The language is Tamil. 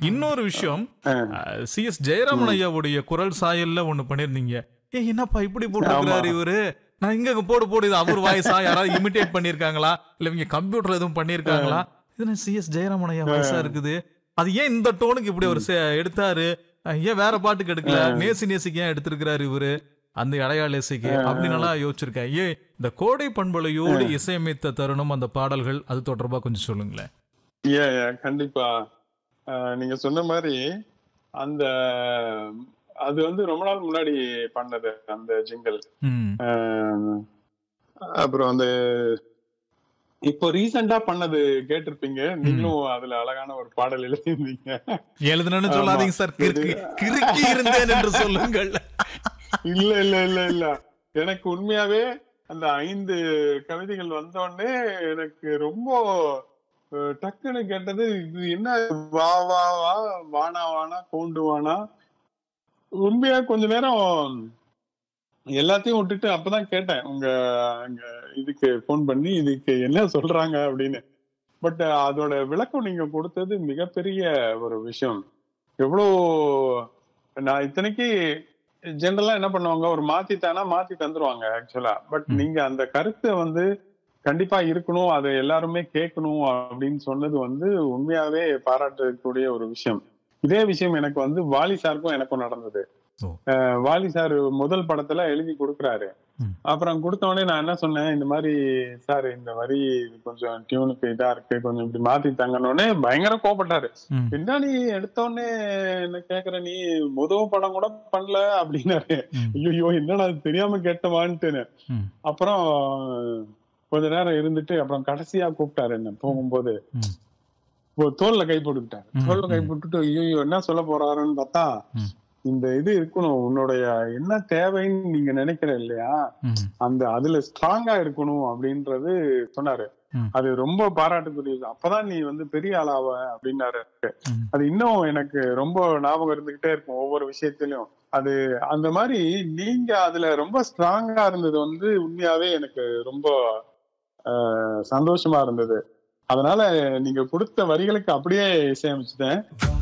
இன்னொரு விஷயம் சி எஸ் ஜெயராமன் ஐயாவுடைய குரல் சாயல்ல ஒண்ணு பண்ணிருந்தீங்க ஏ என்னப்பா இப்படி போட்டுருக்காரு இவரு நான் இங்க இங்க போடு போடு இது அவர் வாய்ஸா யாராவது இமிடேட் பண்ணிருக்காங்களா இல்ல இவங்க கம்ப்யூட்டர் எதுவும் பண்ணிருக்காங்களா இது சி எஸ் ஜெயராமன் ஐயா வாய்ஸா இருக்குது அது ஏன் இந்த டோனுக்கு இப்படி ஒரு எடுத்தாரு அஹ் ஏன் வேற பாட்டுக்கு எடுக்கல நேசி நேசிக்கு ஏன் எடுத்திருக்கிறாரு இவரு அந்த அடையாள இசைக்கு அப்படின்னு எல்லாம் யோசிச்சிருக்கேன் ஏன் இந்த கோடை பண்பலையோடு இசையமைத்த தருணம் அந்த பாடல்கள் அது தொடர்பா கொஞ்சம் சொல்லுங்களேன் ஏ ஏ, கண்டிப்பா அஹ், நீங்க சொன்ன மாதிரி அந்த அது வந்து ரொம்ப நாள் முன்னாடி பண்ணது அந்த ஜிங்கல் ம் அப்புறம் அந்த இப்போ ரீசெண்டா பண்ணது கேட்டிருப்பீங்க நீங்களும் அதுல அழகான ஒரு பாடல் எழுதியிருந்தீங்க எழுதுனு சொல்லாதீங்க சார் கிறுக்கி கிறுக்கி இருந்தேன் என்று சொல்லுங்கள் இல்ல இல்ல இல்ல இல்ல எனக்கு உண்மையாவே அந்த ஐந்து கவிதைகள் வந்தோடனே எனக்கு ரொம்ப அஹ், டக்குன்னு கேட்டது இது என்ன வா வா வா வானா வானா கோண்டு வானா உண்மையா கொஞ்ச நேரம் எல்லாத்தையும் விட்டுட்டு அப்பதான் கேட்டேன் உங்க அங்க இதுக்கு ஃபோன் பண்ணி இதுக்கு என்ன சொல்றாங்க அப்படின்னு பட் அதோட விளக்கம் நீங்க கொடுத்தது மிகப்பெரிய ஒரு விஷயம் எவ்வளோ நான் இத்தனைக்கு ஜென்ரலா என்ன பண்ணுவாங்க ஒரு மாத்திட்டானா மாத்தி தந்துருவாங்க ஆக்சுவலா பட் ம். நீங்க அந்த கருத்தை வந்து கண்டிப்பா இருக்கணும் அதை எல்லாருமே கேட்கணும் அப்படின்னு சொன்னது வந்து உண்மையாவே பாராட்டக்கூடிய ஒரு விஷயம் இதே விஷயம் எனக்கு வந்து வாலி சாருக்கும் எனக்கும் நடந்தது ஓ. அஹ் வாலி சார் முதல் படத்துல எழுதி கொடுக்குறாரு ம். அப்புறம் கொடுத்த உடனே நான் என்ன சொன்னேன் இந்த மாதிரி சார் இந்த வரி இது கொஞ்சம் டியூனுக்கு இதா இருக்கு கொஞ்சம் இப்படி மாத்தி தாங்கன்னு பயங்கர கோபப்பட்டாரு ம். என்ன நீ எடுத்த உடனே என்ன கேக்குற நீ முதல் படம் கூட பண்ணல அப்படின்னாரு ம். ஐயோ என்னடா இது தெரியாம கேட்டவான்ட்டு ம். அப்புறம் கொஞ்ச நேரம் இருந்துட்டு அப்புறம் கடைசியா கூப்பிட்டாரு என்ன போகும்போது ம். இப்போ தோல்ல கை போட்டுக்கிட்டாரு ம், தோல்ல கை ம். போட்டுட்டு ஐயோ என்ன சொல்ல போறாருன்னு பார்த்தா ம். இந்த இது இருக்கணும் உன்னுடைய என்ன தேவைன்னு நீங்க நினைக்கிற இல்லையா ம். அந்த அதுல ஸ்ட்ராங்கா இருக்கணும் அப்படின்றது சொன்னாரு ம். அது ரொம்ப பாராட்டுக்குரியது அப்பதான் நீ வந்து பெரிய ஆளாவ அப்படின்னாரு ம். அது இன்னும் எனக்கு ரொம்ப ஞாபகம் இருந்துகிட்டே இருக்கும் ஒவ்வொரு விஷயத்திலயும் அது அந்த மாதிரி நீங்க அதுல ரொம்ப ஸ்ட்ராங்கா இருந்தது வந்து உண்மையாவே எனக்கு ரொம்ப ஆஹ், சந்தோஷமா இருந்தது அதனால நீங்க கொடுத்த வரிகளுக்கு அப்படியே இசையமைச்சிட்டேன்